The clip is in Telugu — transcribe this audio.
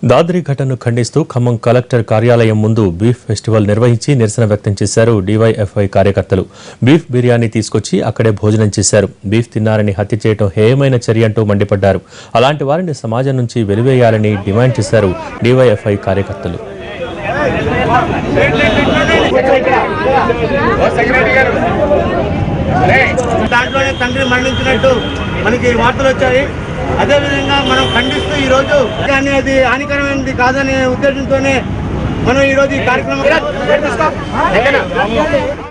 దాద్రి ఘటనను ఖండిస్తూ ఖమ్మం కలెక్టర్ కార్యాలయం ముందు బీఫ్ ఫెస్టివల్ నిర్వహించి నిరసన వ్యక్తం చేశారు డీవైఎఫ్ఐ కార్యకర్తలు బీఫ్ బిర్యానీ తీసుకొచ్చి అక్కడే భోజనం చేశారు బీఫ్ తిన్నారని హత్య చేయడం హేయమైన చర్య అంటూ మండిపడ్డారు అలాంటి వారిని సమాజం నుంచి వెలివేయాలని డిమాండ్ చేశారు డీవైఎఫ్ఐ కార్యకర్తలు దాంట్లోనే తండ్రి మరణించినట్టు మనకి వార్తలు వచ్చాయి అదేవిధంగా మనం ఖండిస్తూ ఈ రోజు కానీ అది హానికరమైనది కాదనే ఉద్దేశంతోనే మనం ఈ రోజు ఈ కార్యక్రమం